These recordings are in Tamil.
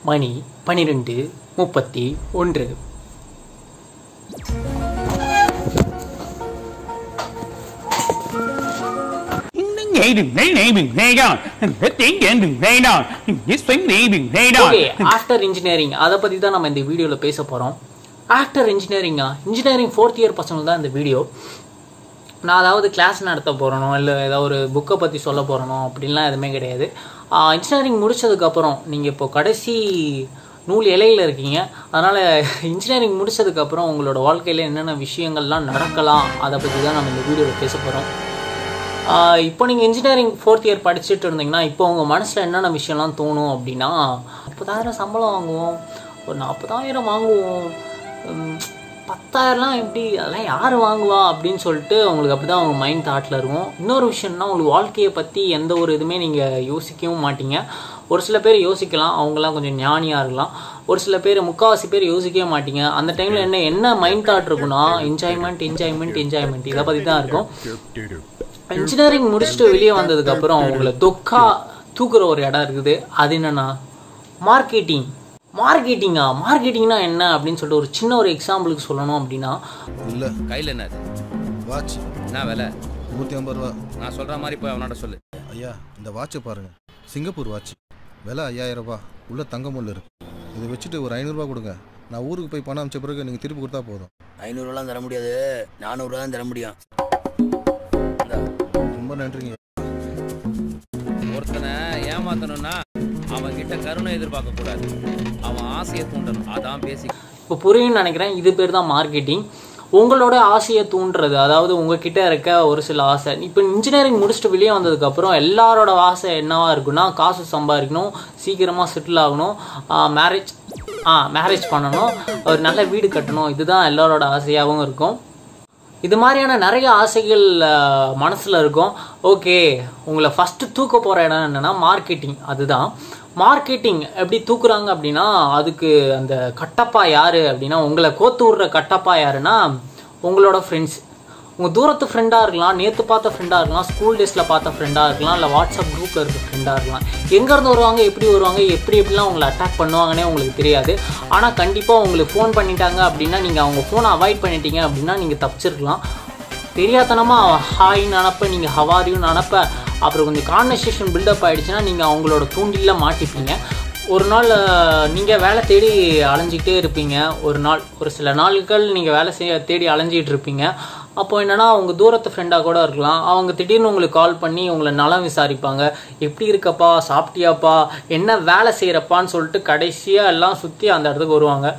மணி பனிரெண்டு முப்பத்தி ஒன்று ஓகே ஆஃப்டர் இன்ஜினியரிங் அதை பற்றி தான் நம்ம இந்த வீடியோவில் பேச போகிறோம் ஆஃப்டர் இன்ஜினியரிங்கா இன்ஜினியரிங் ஃபோர்த் இயர் பசங்க தான் இந்த வீடியோ நான் அதாவது கிளாஸ் நடத்த போகிறனோ இல்லை ஏதாவது ஒரு புக்கை பற்றி சொல்ல போகிறனோ அப்படின்லாம் எதுவுமே கிடையாது இன்ஜினியரிங் முடிச்சதுக்கப்புறம் நீங்கள் இப்போ கடைசி நூல் இலையில் இருக்கீங்க அதனால் இன்ஜினியரிங் முடிச்சதுக்கப்புறம் உங்களோட வாழ்க்கையில் என்னென்ன விஷயங்கள்லாம் நடக்கலாம் அதை பற்றி தான் நம்ம இந்த வீடியோவில் பேச போகிறோம் இப்போ நீங்கள் இன்ஜினியரிங் ஃபோர்த் இயர் படிச்சுட்டு இருந்தீங்கன்னா இப்போ உங்கள் மனசில் என்னென்ன விஷயம்லாம் தோணும் அப்படின்னா முப்பதாயிரம் சம்பளம் வாங்குவோம் ஒரு நாற்பதாயிரம் வாங்குவோம் உம், பத்தாயிரம்லாம் எப்படி அதெல்லாம் யார் வாங்குவா அப்படின்னு சொல்லிட்டு உங்களுக்கு அப்படி தான் உங்கள் மைண்ட் தாட்டில் இருக்கும் இன்னொரு விஷயம்னா உங்களுக்கு வாழ்க்கையை பற்றி எந்த ஒரு இதுவுமே நீங்கள் யோசிக்கவும் மாட்டீங்க ஒரு சில பேர் யோசிக்கலாம் அவங்கெல்லாம் கொஞ்சம் ஞானியாக இருக்கலாம் ஒரு சில பேர் முக்கால்வாசி பேர் யோசிக்கவே மாட்டீங்க அந்த டைமில் என்ன என்ன மைண்ட் தாட் இருக்குன்னா என்ஜாய்மெண்ட் என்ஜாய்மெண்ட் என்ஜாய்மெண்ட் இதை பற்றி தான் இருக்கும் இன்ஜினியரிங் முடிச்சுட்டு வெளியே வந்ததுக்கு அப்புறம் உங்களை தொக்கா தூக்குற ஒரு இடம் இருக்குது அது என்னன்னா மார்க்கெட்டிங் மார்க்கெட்டிங்கா மார்க்கெட்டிங்னா என்ன அப்படின்னு சொல்லிட்டு ஒரு சின்ன ஒரு எக்ஸாம்பிளுக்கு சொல்லணும் அப்படின்னா இல்ல கையில் என்ன அது? வாட்ச் என்ன விலை நூற்றி ஐம்பது ரூபா நான் சொல்ற மாதிரி போய் அவனோட சொல்லு ஐயா இந்த வாட்சை பாருங்க சிங்கப்பூர் வாட்ச் விலை ஐயாயிரம் ரூபாய் உள்ள தங்க முள்ள இருக்கு இதை வச்சுட்டு ஒரு ஐநூறுரூவா கொடுங்க நான் ஊருக்கு போய் பணம் அமிச்ச பிறகு நீங்கள் திருப்பி கொடுத்தா போதும் ஐநூறுரூவாலாம் தர முடியாது நானூறுரூவா தான் தர முடியும் இந்தா. ரொம்ப நன்றிங்க ஒருத்தனை ஏமாத்தணும்னா அவன் கிட்ட கருணை எதிர்பார்க்க கூடாது அவன் ஆசையை தூண்டணும் அதான் பேசி இப்போ புரியும்னு நினைக்கிறேன் இது பேர் தான் மார்க்கெட்டிங் உங்களோட ஆசையை தூண்டுறது அதாவது உங்ககிட்ட இருக்க ஒரு சில ஆசை இப்போ இன்ஜினியரிங் முடிச்சுட்டு வெளியே வந்ததுக்கப்புறம் எல்லாரோட ஆசை என்னவா இருக்குன்னா காசு சம்பாதிக்கணும் சீக்கிரமாக செட்டில் ஆகணும் மேரேஜ் ஆ மேரேஜ் பண்ணணும் ஒரு நல்ல வீடு கட்டணும் இதுதான் எல்லாரோட ஆசையாகவும் இருக்கும் இது மாதிரியான நிறைய ஆசைகள் அஹ், மனசுல இருக்கும் ஓகே உங்களை ஃபர்ஸ்ட் தூக்க போற இடம் என்னன்னா மார்க்கெட்டிங் அதுதான் மார்க்கெட்டிங் எப்படி தூக்குறாங்க அப்படின்னா அதுக்கு அந்த கட்டப்பா யாரு அப்படின்னா உங்களை கோத்து விடுற கட்டப்பா யாருன்னா உங்களோட ஃப்ரெண்ட்ஸ் உங்கள் தூரத்து ஃப்ரெண்டாக இருக்கலாம் நேற்று பார்த்த ஃப்ரெண்டாக இருக்கலாம் ஸ்கூல் டேஸில் பார்த்த ஃப்ரெண்டாக இருக்கலாம் இல்லை வாட்ஸ்அப் குரூப்பில் இருக்க ஃப்ரெண்டாக இருக்கலாம் எங்கேருந்து வருவாங்க எப்படி வருவாங்க எப்படி எப்படிலாம் உங்களை அட்டாக் பண்ணுவாங்கன்னே உங்களுக்கு தெரியாது ஆனால் கண்டிப்பாக உங்களுக்கு ஃபோன் பண்ணிட்டாங்க அப்படின்னா நீங்கள் அவங்க ஃபோனை அவாய்ட் பண்ணிட்டீங்க அப்படின்னா நீங்கள் தப்பிச்சிருக்கலாம் தெரியாதனமாக ஹாய்னு அனுப்ப நீங்கள் ஹவாரியும் அனுப்ப அப்புறம் கொஞ்சம் கான்வர்சேஷன் பில்டப் ஆயிடுச்சுன்னா நீங்கள் அவங்களோட தூண்டிலில் மாட்டிப்பீங்க ஒரு நாள் நீங்கள் வேலை தேடி அலைஞ்சிக்கிட்டே இருப்பீங்க ஒரு நாள் ஒரு சில நாட்கள் நீங்கள் வேலை செய்ய தேடி அலைஞ்சிட்டு இருப்பீங்க அப்போ என்னன்னா உங்க தூரத்து ஃப்ரெண்டாக கூட இருக்கலாம் அவங்க திடீர்னு உங்களுக்கு கால் பண்ணி உங்களை நலம் விசாரிப்பாங்க எப்படி இருக்கப்பா சாப்பிட்டியாப்பா என்ன வேலை செய்கிறப்பான்னு சொல்லிட்டு கடைசியாக எல்லாம் சுற்றி அந்த இடத்துக்கு வருவாங்க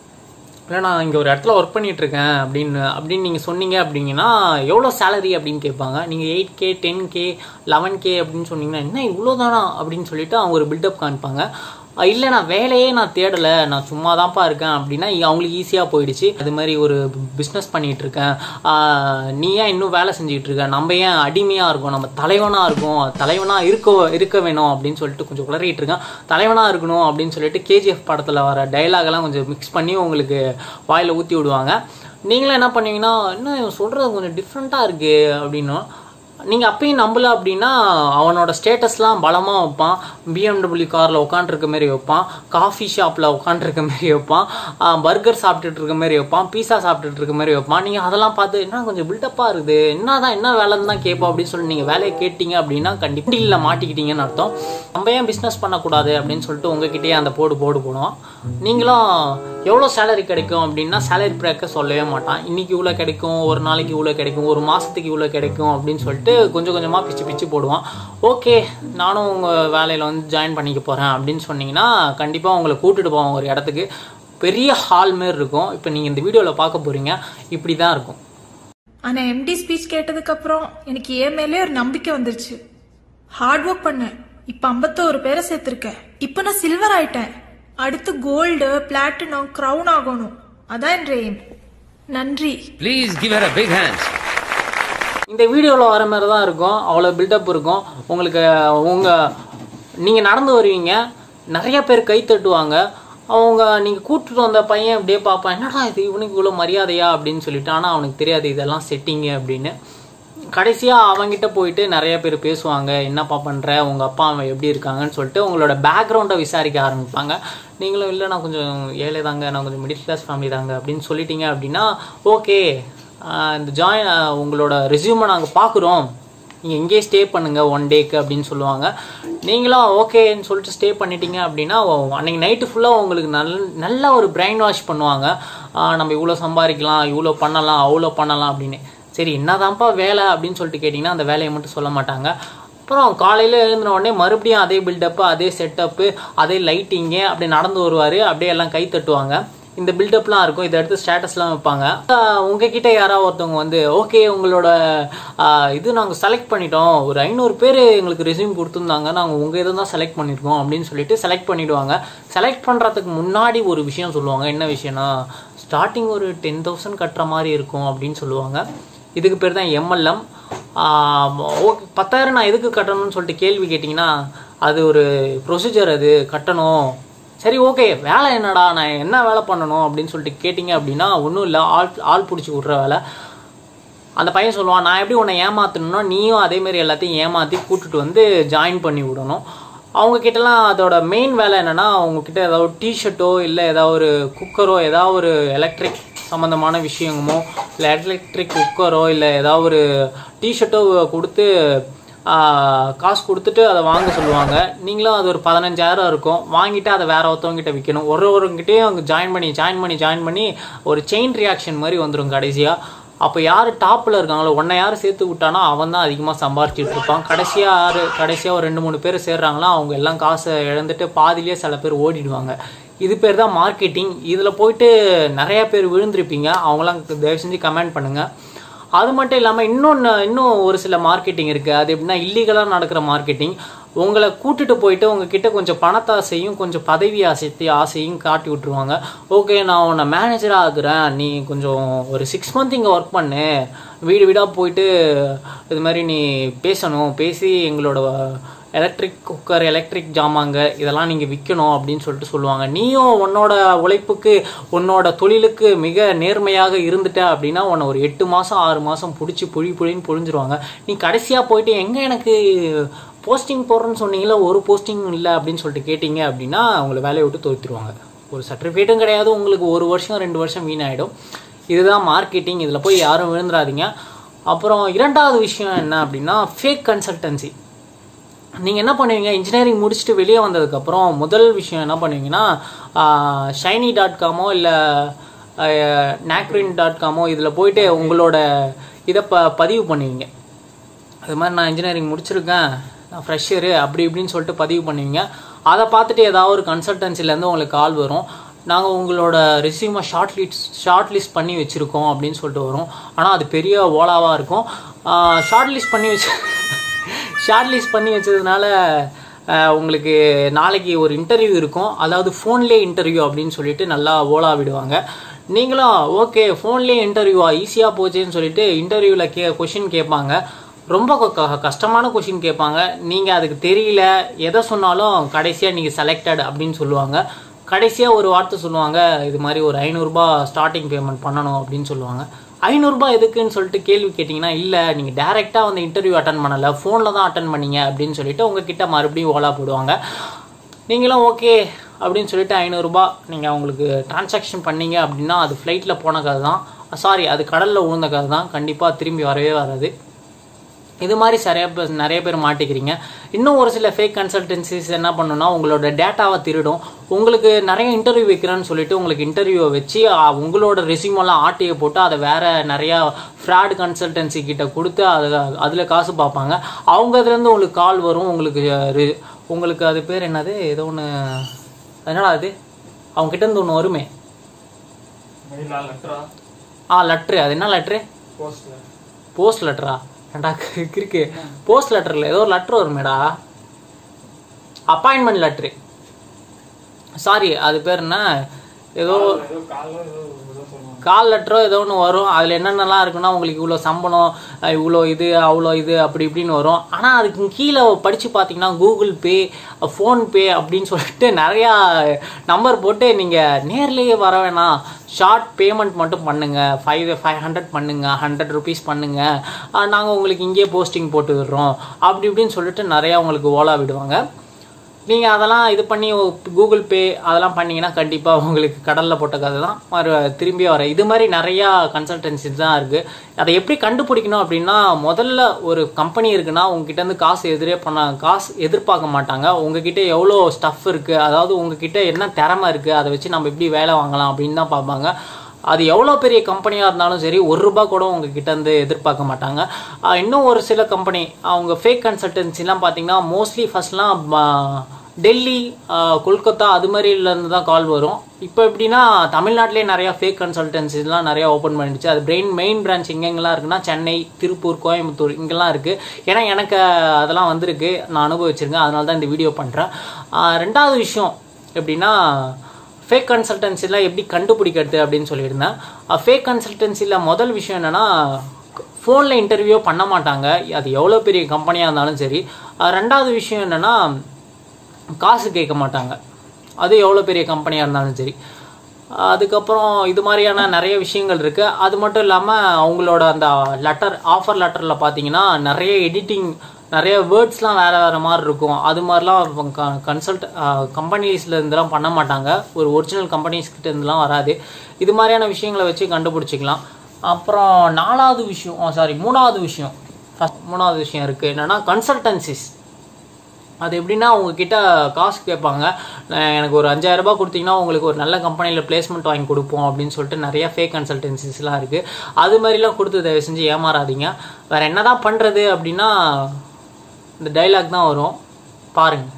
இல்லை நான் இங்கே ஒரு இடத்துல ஒர்க் பண்ணிட்டு இருக்கேன் அப்படின்னு அப்படின்னு நீங்கள் சொன்னீங்க அப்படிங்கன்னா எவ்வளோ சேலரி அப்படின்னு கேட்பாங்க நீங்கள் eight K ten K eleven K அப்படின்னு சொன்னீங்கன்னா என்ன இவ்வளோ தானா அப்படின்னு சொல்லிட்டு அவங்க ஒரு பில்டப் காமிப்பாங்க அஹ் இல்லை நான் வேலையே நான் தேடலை நான் சும்மா தான்ப்பா இருக்கேன் அப்படின்னா இ- அவங்களுக்கு ஈஸியாக போயிடுச்சு அது மாதிரி ஒரு பிஸ்னஸ் பண்ணிட்டு இருக்கேன் ஆஹ் நீ ஏன் இன்னும் வேலை செஞ்சுட்டு இருக்க நம்ம ஏன் அடிமையாக இருக்கோம் நம்ம தலைவனாக இருக்கோம் தலைவனாக இருக்க இருக்க வேணும் அப்படின்னு சொல்லிட்டு கொஞ்சம் உளறிட்டு இருக்கேன் தலைவனாக இருக்கணும் அப்படின்னு சொல்லிட்டு கேஜிஎஃப் படத்தில் வர dialogue எல்லாம் கொஞ்சம் மிக்ஸ் பண்ணி உங்களுக்கு வாயில் ஊற்றி விடுவாங்க நீங்களும் என்ன பண்ணுவீங்கன்னா என்ன இவன் சொல்கிறது கொஞ்சம் டிஃப்ரெண்ட்டாக இருக்கு அப்படின்னும் நீங்கள் அப்பயும் நம்பல அப்படின்னா அவனோட ஸ்டேட்டஸ்லாம் பலமாக வைப்பான் பிஎம்டபிள்யூ காரில் உட்காந்துருக்க மாதிரி வைப்பான் காஃபி ஷாப்பில் உட்காந்துருக்க மாதிரி வைப்பான் பர்கர் சாப்பிட்டுட்டு இருக்க மாதிரி வைப்பான் பீஸா சாப்பிட்டுட்டு இருக்க மாதிரி வைப்பான் நீங்கள் அதெல்லாம் பார்த்து என்ன கொஞ்சம் பில்டப்பாக இருக்குது என்ன தான் என்ன வேலைன்னு தான் கேட்போம் அப்படின்னு சொல்லி நீங்கள் வேலையை கேட்டீங்க அப்படின்னா கண்டிப்பாக இல்லை மாட்டிக்கிட்டீங்கன்னு அர்த்தம் நம்ம ஏன் பிஸ்னஸ் பண்ணக்கூடாது அப்படின்னு சொல்லிட்டு உங்ககிட்டயே அந்த போடு போடு போடுவான் நீங்களும் எவ்வளோ சேலரி கிடைக்கும் அப்படின்னா சேலரி பிரேக்க சொல்லவே மாட்டான் இன்னைக்கு இவ்வளோ கிடைக்கும் ஒரு நாளைக்கு இவ்வளோ கிடைக்கும் ஒரு மாதத்துக்கு இவ்வளோ கிடைக்கும் அப்படின்னு சொல்லிட்டு கொஞ்சம் கொஞ்சமாக பிச்சு பிச்சு போடுவான் ஓகே நானும் உங்கள் வேலையில் வந்து ஜாயின் பண்ணிக்க போகிறேன் அப்படின்னு சொன்னீங்கன்னா கண்டிப்பாக உங்களை கூட்டிட்டு போவாங்க ஒரு இடத்துக்கு பெரிய ஹால் மாரி இருக்கும் இப்போ நீங்கள் இந்த வீடியோவில் பார்க்க போகிறீங்க இப்படி தான் இருக்கும் ஆனா எம்டி ஸ்பீச் கேட்டதுக்கு அப்புறம் எனக்கு என் மேலே ஒரு நம்பிக்கை வந்துருச்சு ஹார்ட் ஒர்க் பண்ணேன் இப்ப ஐம்பத்தோரு பேரை சேர்த்திருக்கேன் இப்ப நான் சில்வர் ஆயிட்டேன் அடுத்து கோல்டு பிளாட்டினம் crown ஆகணும் அதான் என் aim. நன்றி please give her a big hand இந்த வீடியோவில் வர மாதிரி தான் இருக்கும் அவ்வளோ பில்டப் இருக்கும் உங்களுக்கு உங்கள் நீங்கள் நடந்து வருவீங்க நிறைய பேர் கை தட்டுவாங்க அவங்க நீங்கள் கூட்டிட்டு வந்த பையன் அப்படியே பார்ப்பான் என்னடா இது இவனுக்கு இவ்வளோ மரியாதையா அப்படின்னு சொல்லிட்டு ஆனால் அவனுக்கு தெரியாது இதெல்லாம் செட்டிங்கு அப்படின்னு கடைசியாக அவங்கிட்ட போயிட்டு நிறைய பேர் பேசுவாங்க என்னப்பா பண்ணுற உங்கள் அப்பா அவன் எப்படி இருக்காங்கன்னு சொல்லிட்டு உங்களோட பேக்ரவுண்டை விசாரிக்க ஆரம்பிப்பாங்க நீங்களும் இல்லை நான் கொஞ்சம் ஏழை தாங்க நான் கொஞ்சம் மிடில் கிளாஸ் ஃபேமிலி தாங்க அப்படின்னு சொல்லிட்டீங்க அப்படின்னா ஓகே இந்த ஜாயின் உங்களோட ரெஸ்யூமை நாங்கள் பார்க்குறோம் நீங்கள் இங்கேயே ஸ்டே பண்ணுங்க ஒன் டேக்கு அப்படின்னு சொல்லுவாங்க நீங்களும் ஓகேன்னு சொல்லிட்டு ஸ்டே பண்ணிட்டீங்க அப்படின்னா ஓ- அன்னைக்கு நைட்டு ஃபுல்லாக உங்களுக்கு நல்ல நல்ல ஒரு பிரைன் வாஷ் பண்ணுவாங்க ஆஹ் நம்ம இவ்வளோ சம்பாதிக்கலாம் இவ்வளோ பண்ணலாம் அவ்வளோ பண்ணலாம் அப்படின்னு சரி என்னதான்ப்பா வேலை அப்படின்னு சொல்லிட்டு கேட்டிங்கன்னா அந்த வேலையை மட்டும் சொல்ல மாட்டாங்க அப்புறம் காலையில் எழுந்தின உடனே மறுபடியும் அதே பில்டப்பு அதே செட்டப்பு அதே லைட்டிங்கு அப்படி நடந்து வருவார் அப்படியே எல்லாம் கை தட்டுவாங்க இந்த பில்டப்லாம் இருக்கும் இதை எடுத்து ஸ்டேட்டஸ்லாம் வைப்பாங்க ஆஹ் உங்ககிட்ட யாராவது ஒருத்தவங்க வந்து ஓகே உங்களோட ஆஹ் இது நாங்கள் செலக்ட் பண்ணிட்டோம் ஒரு ஐநூறு பேர் எங்களுக்கு ரெஸ்யூம் கொடுத்துருந்தாங்க நாங்கள் உங்கள் இதை தான் செலக்ட் பண்ணியிருக்கோம் அப்படின்னு சொல்லிட்டு செலக்ட் பண்ணிடுவாங்க செலக்ட் பண்ணுறதுக்கு முன்னாடி ஒரு விஷயம் சொல்லுவாங்க என்ன விஷயம்னா ஸ்டார்டிங் ஒரு டென் தௌசண்ட் கட்டுற மாதிரி இருக்கும் அப்படின்னு சொல்லுவாங்க இதுக்கு பேர் தான் எம்எல்எம் ஓகே பத்தாயிரம் நான் எதுக்கு கட்டணும்னு சொல்லிட்டு கேள்வி கேட்டிங்கன்னா அது ஒரு ப்ரொசீஜர் அது கட்டணும் சரி ஓகே வேலை என்னடா நான் என்ன வேலை பண்ணணும் அப்படின்னு சொல்லிட்டு கேட்டிங்க அப்படின்னா ஒன்றும் இல்லை ஆள் ஆள் பிடிச்சி விட்ற வேலை அந்த பையன் சொல்லுவான் நான் எப்படி உன்னை ஏமாத்தணும்னா நீயும் அதே மாதிரி எல்லாத்தையும் ஏமாற்றி கூட்டிட்டு வந்து ஜாயின் பண்ணி விடணும் அவங்க கிட்டலாம் அதோட மெயின் வேலை என்னன்னா அவங்க கிட்ட ஏதாவது டிஷர்ட்டோ இல்லை ஏதாவது ஒரு குக்கரோ ஏதாவது ஒரு எலக்ட்ரிக் சம்மந்தமான விஷயமோ இல்லை எலக்ட்ரிக் குக்கரோ இல்லை ஏதாவது ஒரு டிஷர்ட்டோ கொடுத்து ஆஹ், காசு கொடுத்துட்டு அதை வாங்க சொல்லுவாங்க நீங்களும் அது ஒரு பதினஞ்சாயிரம் இருக்கும் வாங்கிட்டு அதை வேற ஒருத்தவங்ககிட்ட விற்கணும் ஒரு ஒருங்கிட்டையும் அங்கே ஜாயின் பண்ணி ஜாயின் பண்ணி ஜாயின் பண்ணி ஒரு செயின் ரியாக்ஷன் மாதிரி வந்துடும் கடைசியாக அப்போ யார் டாப்பில் இருக்காங்களோ உன்னை யார் சேர்த்து விட்டானோ அவன் தான் அதிகமாக சம்பாரிச்சிட்டு இருப்பான் கடைசியாக யார் கடைசியாக ஒரு ரெண்டு மூணு பேர் சேர்றாங்களோ அவங்க எல்லாம் காசை இழந்துட்டு பாதியிலேயே சில பேர் ஓடிடுவாங்க இது பேர் தான் மார்க்கெட்டிங் இதில் போயிட்டு நிறைய பேர் விழுந்திருப்பீங்க அவங்களாம் தயவு செஞ்சு கமெண்ட் பண்ணுங்கள் அது மட்டும் இல்லாமல் இன்னொன்று இன்னும் ஒரு சில மார்க்கெட்டிங் இருக்குது அது எப்படின்னா இல்லீகலாக நடக்கிற மார்க்கெட்டிங் உங்களை கூட்டிட்டு போயிட்டு உங்ககிட்ட கொஞ்சம் பணத்தாசையும் கொஞ்சம் பதவி ஆசை ஆசையும் காட்டி விட்டுருவாங்க ஓகே நான் உன்னை மேனேஜராக ஆகுறேன் நீ கொஞ்சம் ஒரு சிக்ஸ் மந்த் இங்கே ஒர்க் பண்ணு வீடு வீடாக போயிட்டு இது மாதிரி நீ பேசணும் பேசி எங்களோட எலக்ட்ரிக் குக்கர் எலக்ட்ரிக் ஜாமாங்க இதெல்லாம் நீங்கள் விற்கணும் அப்படின்னு சொல்லிட்டு சொல்லுவாங்க நீயும் உன்னோட உழைப்புக்கு உன்னோட தொழிலுக்கு மிக நேர்மையாக இருந்துட்ட அப்படின்னா உன்னை ஒரு எட்டு மாதம் ஆறு மாதம் பிடிச்சி புழி புழின்னு புழிஞ்சிருவாங்க நீ கடைசியாக போயிட்டு எங்கே எனக்கு போஸ்டிங் போடுறேன்னு சொன்னீங்களா ஒரு போஸ்டிங் இல்லை அப்படின்னு சொல்லிட்டு கேட்டீங்க அப்படின்னா உங்களை வேலையை விட்டு தோத்துருவாங்க ஒரு சர்டிஃபிகேட்டும் கிடையாது உங்களுக்கு ஒரு வருஷம் ரெண்டு வருஷம் வீணாயிடும் இதுதான் மார்க்கெட்டிங் இதில் போய் யாரும் விழுந்துடாதீங்க அப்புறம் இரண்டாவது விஷயம் என்ன அப்படின்னா ஃபேக் கன்சல்டன்சி நீங்கள் என்ன பண்ணுவீங்க இன்ஜினியரிங் முடிச்சுட்டு வெளியே வந்ததுக்கப்புறம் முதல் விஷயம் என்ன பண்ணுவீங்கன்னா ஷைனி டாட் காமோ இல்லை நாக்ரின் டாட் காமோ இதில் போயிட்டு உங்களோட இதை ப பதிவு பண்ணுவீங்க அது மாதிரி நான் இன்ஜினியரிங் முடிச்சிருக்கேன் நான் ஃப்ரெஷரு அப்படி இப்படின்னு சொல்லிட்டு பதிவு பண்ணுவீங்க அதை பார்த்துட்டு ஏதாவது ஒரு கன்சல்டன்சிலேருந்து உங்களுக்கு கால் வரும் நாங்கள் உங்களோட ரெசியூமை ஷார்ட் லிஸ்ட் ஷார்ட் லிஸ்ட் பண்ணி வச்சுருக்கோம் அப்படின்னு சொல்லிட்டு வரும் ஆனால் அது பெரிய ஓலாவாக இருக்கும் ஷார்ட் லிஸ்ட் பண்ணி வச்சு ஷார்ட் லிஸ்ட் பண்ணி வச்சதுனால ஆஹ், உங்களுக்கு நாளைக்கு ஒரு இன்டர்வியூ இருக்கும் அதாவது ஃபோன்லேயே இன்டர்வியூ அப்படின்னு சொல்லிட்டு நல்லா ஓலா விடுவாங்க நீங்களும் ஓகே ஃபோன்லேயே இன்டர்வியூவா ஈஸியாக போச்சேன்னு சொல்லிட்டு இன்டர்வியூவில் கே கொஷின் கேட்பாங்க ரொம்ப க- க- கஷ்டமான கொஷின் கேட்பாங்க நீங்கள் அதுக்கு தெரியல எதை சொன்னாலும் கடைசியாக நீங்கள் செலக்டட் அப்படின்னு சொல்லுவாங்க கடைசியாக ஒரு வார்த்தை சொல்லுவாங்க இது மாதிரி ஒரு ஐநூறுரூபா ஸ்டார்டிங் பேமெண்ட் பண்ணணும் அப்படின்னு சொல்லுவாங்க ஐநூறுரூபா எதுக்குன்னு சொல்லிட்டு கேள்வி கேட்டிங்கன்னா இல்லை நீங்கள் டேரெக்டாக வந்து இன்டர்வியூ அட்டன் பண்ணலை ஃபோனில் தான் அட்டன் பண்ணீங்க அப்படின்னு சொல்லிட்டு உங்ககிட்ட மறுபடியும் ஓலா போடுவாங்க நீங்களும் ஓகே அப்படின்னு சொல்லிட்டு ஐநூறுரூபா நீங்கள் அவங்களுக்கு டிரான்சாக்ஷன் பண்ணீங்க அப்படின்னா அது ஃப்ளைட்டில் போன கதை தான் சாரி அது கடலில் விழுந்த கதை தான் கண்டிப்பாக திரும்பி வரவே வராது இது மாதிரி சரியா பேர் நிறைய பேர் மாட்டிக்கிறீங்க இன்னும் ஒரு சில ஃபேக் கன்சல்டன்சிஸ் என்ன பண்ணுன்னா உங்களோட டேட்டாவை திருடும் உங்களுக்கு நிறைய இன்டர்வியூ வைக்கிறேன்னு சொல்லிட்டு உங்களுக்கு இன்டர்வியூவை வச்சு ஆ, உங்களோட ரெசியூமெல்லாம் ஆட்டியை போட்டு அதை வேற நிறையா ஃப்ராட் கன்சல்டன்சி கிட்ட கொடுத்து அது அதில் காசு பார்ப்பாங்க அவங்க இதுலேருந்து உங்களுக்கு கால் வரும் உங்களுக்கு re- உங்களுக்கு அது பேர் என்னது ஏதோ ஒன்று என்னடா அது அவங்க கிட்ட இருந்து ஒன்று வருமே ஆ லெட்ரு அது என்ன லெட்ரு போஸ்ட் லெட்டரா ஏன்டா கிறுக்கு போஸ்ட் லெட்டரில் ஏதோ ஒரு லெட்ரு வருமேடா அப்பாயின்மெண்ட் லெட்ரு சாரி அது பேர் என்ன ஏதோ கால் லெட்டரோ ஏதோ ஒன்று வரும் அதில் என்னென்னலாம் இருக்குன்னா உங்களுக்கு இவ்வளோ சம்பளம் அஹ் இவ்வளோ இது அவ்வளோ இது அப்படி இப்படின்னு வரும் ஆனால் அதுக்கு கீழே படித்து பார்த்தீங்கன்னா கூகுள் பே ஃபோன்பே அப்படின்னு சொல்லிட்டு நிறையா நம்பர் போட்டு நீங்கள் நேர்லேயே வர வேணாம் ஷார்ட் பேமெண்ட் மட்டும் பண்ணுங்க ஃபைவ் ஃபைவ் ஹண்ட்ரட் பண்ணுங்க ஹண்ட்ரட் ருபீஸ் பண்ணுங்க நாங்கள் உங்களுக்கு இங்கேயே போஸ்டிங் போட்டு விடுறோம் அப்படி இப்படின்னு சொல்லிட்டு நிறையா உங்களுக்கு ஓலா விடுவாங்க நீங்கள் அதெல்லாம் இது பண்ணி கூகுள் பே அதெல்லாம் பண்ணீங்கன்னா கண்டிப்பாக உங்களுக்கு கடலில் போட்ட கதை தான் மறு திரும்பி வர இது மாதிரி நிறையா கன்சல்டன்சிஸ் தான் இருக்குது அதை எப்படி கண்டுபிடிக்கணும் அப்படின்னா முதல்ல ஒரு கம்பெனி இருக்குன்னா உங்ககிட்ட இருந்து காசு எதிரே பண்ண காசு எதிர்பார்க்க மாட்டாங்க உங்ககிட்ட எவ்வளோ ஸ்டஃப் இருக்குது அதாவது உங்ககிட்ட என்ன திறமை இருக்குது அதை வச்சு நம்ம எப்படி வேலை வாங்கலாம் அப்படின்னு தான் பார்ப்பாங்க அது எவ்வளோ பெரிய கம்பெனியாக இருந்தாலும் சரி ஒரு ரூபா கூட உங்ககிட்ட இருந்து எதிர்பார்க்க மாட்டாங்க ஆஹ் இன்னும் ஒரு சில கம்பெனி அவங்க ஃபேக் கன்சல்டன்சிலாம் பார்த்தீங்கன்னா மோஸ்ட்லி ஃபர்ஸ்ட்லாம் டெல்லி ஆஹ் கொல்கத்தா அது மாதிரிலேருந்து தான் கால் வரும் இப்போ எப்படின்னா தமிழ்நாட்டிலே நிறையா ஃபேக் கன்சல்டன்சிஸ்லாம் நிறையா ஓப்பன் பண்ணிடுச்சு அது பிரெயின் மெயின் பிரான்ச் எங்கெங்கெல்லாம் இருக்குன்னா சென்னை திருப்பூர் கோயம்புத்தூர் இங்கெல்லாம் இருக்குது ஏன்னா எனக்கு அதெல்லாம் வந்திருக்கு நான் அனுபவிச்சிருக்கேன் அதனால தான் இந்த வீடியோ பண்ணுறேன் ரெண்டாவது விஷயம் எப்படின்னா ஃபேக் கன்சல்டன்சிலாம் எப்படி கண்டுபிடிக்கிறது அப்படின்னு சொல்லியிருந்தேன் ஃபேக் கன்சல்டன்சியில் முதல் விஷயம் என்னென்னா ஃபோனில் இன்டர்வியூ பண்ண மாட்டாங்க அது எவ்வளோ பெரிய கம்பெனியாக இருந்தாலும் சரி அஹ் ரெண்டாவது விஷயம் என்னென்னா காசு கேட்க மாட்டாங்க அது எவ்வளோ பெரிய கம்பெனியாக இருந்தாலும் சரி அதுக்கப்புறம் இது மாதிரியான நிறைய விஷயங்கள் இருக்குது அது மட்டும் இல்லாமல் அவங்களோட அந்த லெட்டர் ஆஃபர் லெட்டரில் பார்த்தீங்கன்னா நிறைய எடிட்டிங் நிறைய வேர்ட்ஸ்லாம் வேறு வேறு மாதிரி இருக்கும் அது மாதிரிலாம் கன்சல்ட் கம்பெனிஸ்ல இருந்தெல்லாம் பண்ண மாட்டாங்க ஒரு ஒரிஜினல் கம்பெனிஸ் கிட்ட இருந்துலாம் வராது இது மாதிரியான விஷயங்களை வச்சு கண்டுபிடிச்சிக்கலாம் அப்புறம் நாலாவது விஷயம் சாரி மூணாவது விஷயம் ஃபஸ்ட் மூணாவது விஷயம் இருக்குது என்னென்னா கன்சல்டன்சிஸ் அது எப்படின்னா உங்ககிட்ட காசு கேட்பாங்க நான் எனக்கு ஒரு அஞ்சாயிரம் ரூபாய் கொடுத்தீங்கன்னா உங்களுக்கு ஒரு நல்ல கம்பெனியில் பிளேஸ்மெண்ட் வாங்கி கொடுப்போம் அப்படின்னு சொல்லிட்டு நிறைய ஃபேக் கன்சல்டன்சிஸ்லாம் இருக்குது அது மாதிரிலாம் கொடுத்து தயவு செஞ்சு ஏமாறாதீங்க வேறு என்னதான் பண்ணுறது அப்படின்னா இந்த டைலாக் தான் வரும் பாருங்க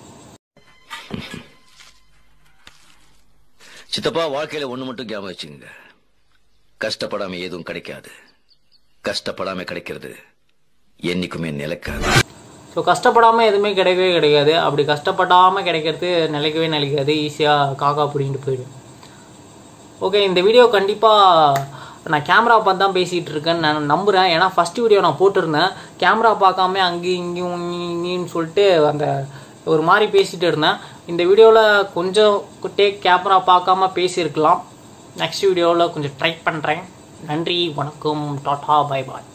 சித்தப்பா வாழ்க்கையில ஒண்ணு மட்டும் ஞாபகம் வச்சுங்க கஷ்டப்படாம எதுவும் கிடைக்காது கஷ்டப்படாம கிடைக்கிறது என்னைக்குமே நிலைக்காது ஸோ கஷ்டப்படாமல் எதுவுமே கிடைக்கவே கிடைக்காது அப்படி கஷ்டப்படாமல் கிடைக்கிறது நிலைக்கவே நிலைக்காது ஈஸியாக காக்கா பிடிங்கிட்டு போயிடும் ஓகே இந்த வீடியோ கண்டிப்பாக நான் கேமரா பார்த்து தான் பேசிகிட்டு இருக்கேன்னு நான் நம்புகிறேன் ஏன்னா ஃபஸ்ட் வீடியோ நான் போட்டிருந்தேன் கேமரா பார்க்காம அங்கேயும் இங்கேயும் இங்கேயும் சொல்லிட்டு அந்த ஒரு மாதிரி பேசிகிட்டு இருந்தேன் இந்த வீடியோவில் கொஞ்சம் டேக் கேமரா பார்க்காம பேசியிருக்கலாம் நெக்ஸ்ட் வீடியோவில் கொஞ்சம் ட்ரை பண்ணுறேன் நன்றி வணக்கம் டாட்டா பை பாய்